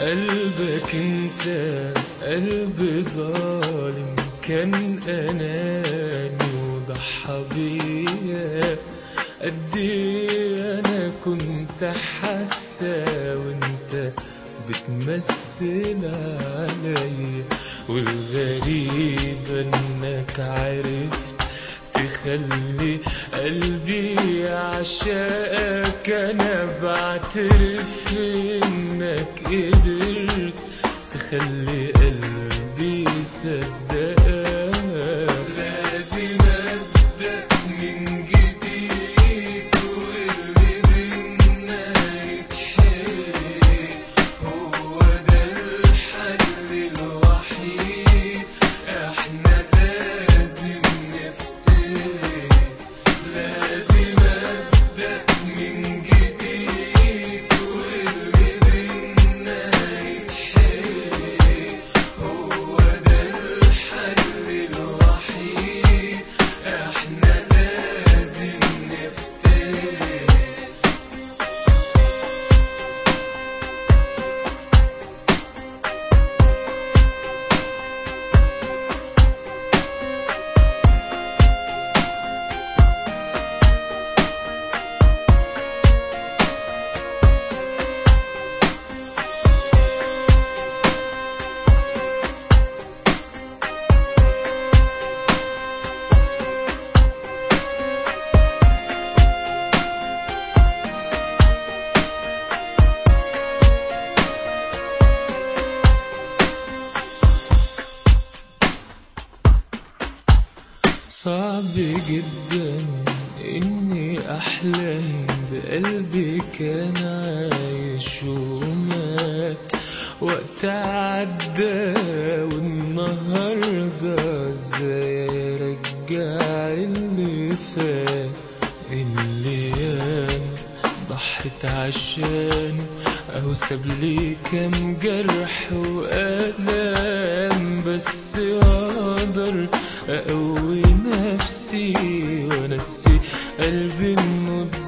قلبك انت قلب ظالم كان اناني وضحى بيا قد ايه انا كنت حاسه وانت بتمثل عليا والغريب انك عرفت تخلي قلبي عشاقك انا بعترف انك قدرت تخلي قلبي يصدقك لازم ابدا من جديد واللي بينا يتحرق هو ده الحل الوحيد احنا لازم نفترق لازم ابدا من جديد واللي بينا يتحرق هو ده الحل الوحيد احنا لازم نفترق صعب جدا اني احلم بقلبي كان عايش ومات وقت عدى والنهارده ازاي ارجع اللي فات اللي انا ضحت عشان اهو ساب لي كام جرح والام بس اقدر اقوي نفسي وانسي قلبي انه